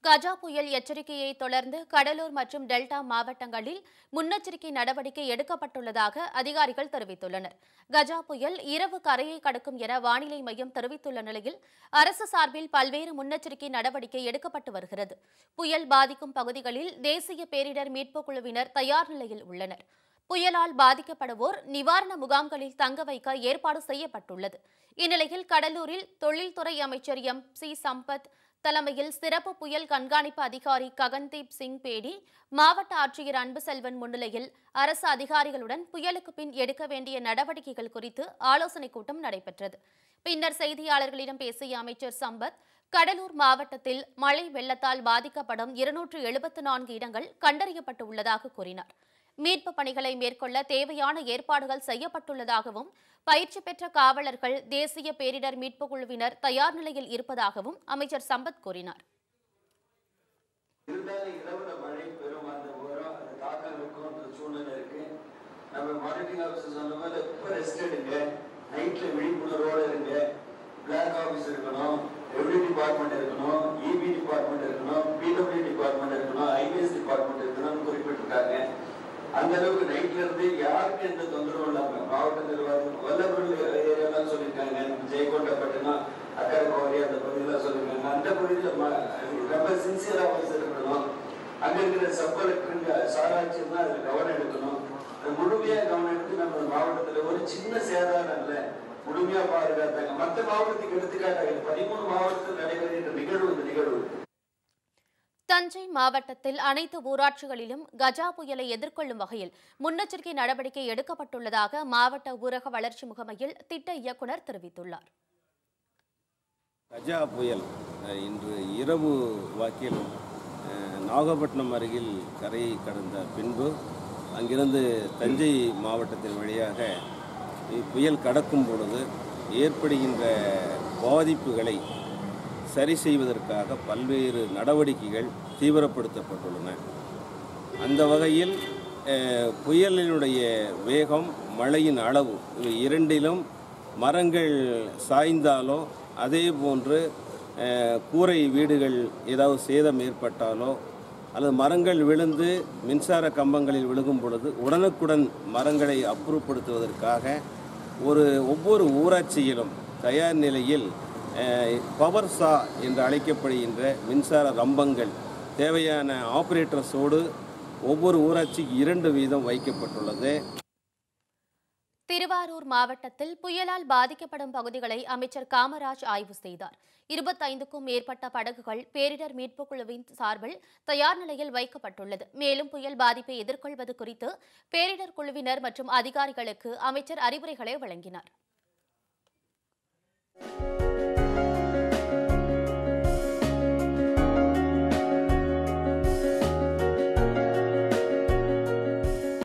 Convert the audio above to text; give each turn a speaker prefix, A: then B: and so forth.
A: கஜா புயல் எச்சரிக்கையை தொடர்ந்து கடலூர் மற்றும் டெல்டா மாவட்டங்களில் முன்னெச்சரிக்கை நடவடிக்கை எடுக்கப்பட்டுள்ளதாக அதிகாரிகள் தெரிவித்துள்ளனர் கஜா புயல் இரவு கரையை கடக்கும் என வானிலை மையம் தெரிவித்துள்ள நிலையில் அரசு சார்பில் பல்வேறு முன்னெச்சரிக்கை நடவடிக்கை எடுக்கப்பட்டு வருகிறது புயல் பாதிக்கும் பகுதிகளில் தேசிய பேரிடர் மீட்புக் குழுவினர் தயார் நிலையில் உள்ளனர் புயலால் பாதிக்கப்படுவோர் நிவாரண முகாம்களில் தங்க வைக்க ஏற்பாடு செய்யப்பட்டுள்ளது இந்நிலையில் கடலூரில் தொழில்துறை அமைச்சர் எம் சி சம்பத் தலைமையில் சிறப்பு புயல் கண்காணிப்பு அதிகாரி ககன்தீப் சிங் பேடி மாவட்ட ஆட்சியர் அன்பு செல்வன் முன்னிலையில் அரசு அதிகாரிகளுடன் புயலுக்கு பின் எடுக்க வேண்டிய நடவடிக்கைகள் குறித்து ஆலோசனைக் கூட்டம் நடைபெற்றது பின்னர் செய்தியாளர்களிடம் பேசிய அமைச்சர் சம்பத் கடலூர் மாவட்டத்தில் மழை வெள்ளத்தால் பாதிக்கப்படும் இருநூற்று எழுபத்து நான்கு இடங்கள் கண்டறியப்பட்டு உள்ளதாக கூறினார் மீட்பு பணிகளை மேற்கொள்ள தேவையான ஏற்பாடுகள் செய்யப்பட்டுள்ளதாகவும் பயிற்சி பெற்ற காவலர்கள் தேசிய பேரிடர் மீட்புக் குழுவினர் தயார் நிலையில் இருப்பதாகவும் அமைச்சர் சம்பத் கூறினார்
B: இருந்தாலும் இரவுல மழை பெரும் அந்த வரும் அந்த தாக்கம் இருக்கும் அந்த சூழ்நிலை இருக்கு நம்ம மானிட்டரிங் ஆஃபீஸர் சொன்ன மாதிரி இப்போ ரெஸ்ட் எடுங்க நைட்ல விழிப்புணர்வோட இருங்க பிளாக் ஆஃபீஸ் இருக்கணும் ரெவன்யூ டிபார்ட்மெண்ட் இருக்கணும் இபி டிபார்ட்மெண்ட் இருக்கணும் பிடபிள்யூ டிபார்ட்மெண்ட் இருக்கணும் ஐபிஎஸ் டிபார்ட்மெண்ட் இருக்கணும்னு குறிப்பிட்டிருக்காங்க அந்த அளவுக்கு நைட்ல இருந்து யாருக்கும் எந்த தொந்தரவும் இல்லாம மாவட்ட நிர்வாகம் வல்லபுரம் ஏரியாலாம் சொல்லியிருக்காங்க ஜெயகொண்டப்பட்டினம் அக்கறை கோரி அந்த பகுதியெல்லாம் சொல்லியிருக்காங்க அந்த பகுதியில் ம- ரொம்ப சின்சியரா ஆஃபீஸர் இருக்கணும் அங்க இருக்கிற சப் கலெக்டருங்க சாராட்சியம் அதுல கவனம் எடுக்கணும் அது முழுமையா கவனம் எடுத்து நம்ம மாவட்டத்துல ஒரு சின்ன சேதாரம் இல்ல முழுமையா பாதுகாத்தாங்க மற்ற மாவட்டத்துக்கு எடுத்துக்காட்டாங்க பதிமூணு மாவட்டத்தில் நடைபெறுகின்ற நிகழ்வு இந்த நிகழ்வு
A: தஞ்சை மாவட்டத்தில் அனைத்து ஊராட்சிகளிலும் கஜா புயலை எதிர்கொள்ளும் வகையில் முன்னெச்சரிக்கை நடவடிக்கை எடுக்கப்பட்டுள்ளதாக மாவட்ட ஊரக வளர்ச்சி முகமையில் திட்ட இயக்குநர் தெரிவித்துள்ளார்
C: கஜா புயல் அஹ், இன்று இரவு வாக்கில் அஹ், நாகப்பட்டினம் அருகில் கரையை கடந்த பின்பு அங்கிருந்து தஞ்சை மாவட்டத்தின் வழியாக இப்புயல் கடக்கும் பொழுது ஏற்படுகின்ற பாதிப்புகளை சரி செய்வதற்காக பல்வேறு நடவடிக்கைகள் தீவிரப்படுத்தப்பட்டுள்ளன அந்த வகையில் அஹ், புயலினுடைய வேகம் மழையின் அளவு இவை இரண்டிலும் மரங்கள் சாய்ந்தாலோ அதே போன்று அஹ், கூரை வீடுகள் ஏதாவது சேதம் ஏற்பட்டாலோ அல்லது மரங்கள் விழுந்து மின்சார கம்பங்களில் விழுகும் பொழுது உடனுக்குடன் மரங்களை அப்புறப்படுத்துவதற்காக ஒரு ஒவ்வொரு ஊராட்சியிலும் தயார் நிலையில் அஹ், பவர் சா என்று அழைக்கப்படுகின்ற மின்சார ரம்பங்கள் தேவையான ஆபரேட்டர்ஸோடு ஒவ்வொரு ஊராட்சிக்கு இரண்டு வீதம் வைக்கப்பட்டுள்ளது
A: திருவாரூர் மாவட்டத்தில் புயலால் பாதிக்கப்படும் பகுதிகளை அமைச்சர் காமராஜ் ஆய்வு செய்தார் இருபத்தைந்துக்கும் மேற்பட்ட படகுகள் பேரிடர் மீட்புக் குழுவின் சார்பில் தயார் நிலையில் வைக்கப்பட்டுள்ளது மேலும் புயல் பாதிப்பை எதிர்கொள்வது குறித்து பேரிடர் குழுவினர் மற்றும் அதிகாரிகளுக்கு அமைச்சர் அறிவுரைகளை வழங்கினார்